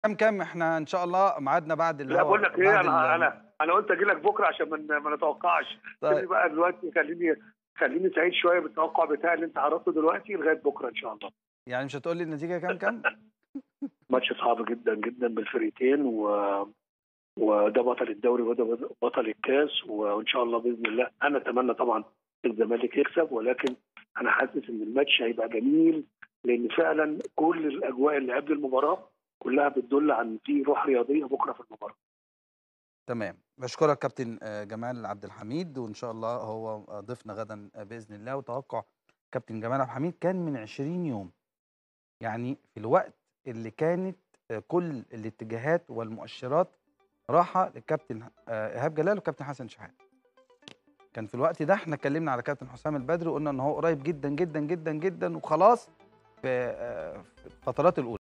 كام كام احنا ان شاء الله ميعادنا بعد اللي لا هو بقول لك ايه بعد انا ال- انا انا قلت اجي لك بكره عشان ما ما نتوقعش طيب. سيبني بقى دلوقتي خليني خليني سعيد شويه بالتوقع بتاعي اللي انت عرضته دلوقتي لغايه بكره ان شاء الله يعني مش هتقول لي النتيجه كام كام ماتش صعب جدا جدا بالفريقين و وده بطل الدوري وده بطل الكاس وان شاء الله باذن الله انا اتمنى طبعا الزمالك يكسب ولكن انا حاسس ان الماتش هيبقى جميل لان فعلا كل الاجواء اللي قبل المباراه كلها بتدل عن في روح رياضيه بكره في المباراه تمام بشكرك كابتن آه، جمال عبد الحميد وان شاء الله هو آه، ضيفنا غدا آه، باذن الله وتوقع كابتن جمال عبد الحميد كان من 20 يوم يعني في الوقت اللي كانت آه، كل الاتجاهات والمؤشرات راحه للكابتن آه، ايهاب جلال وكابتن حسن شحاته كان في الوقت ده احنا اتكلمنا على كابتن حسام البدري وقلنا ان هو قريب جدا جدا جدا جدا وخلاص في آه، في الفترات الاولى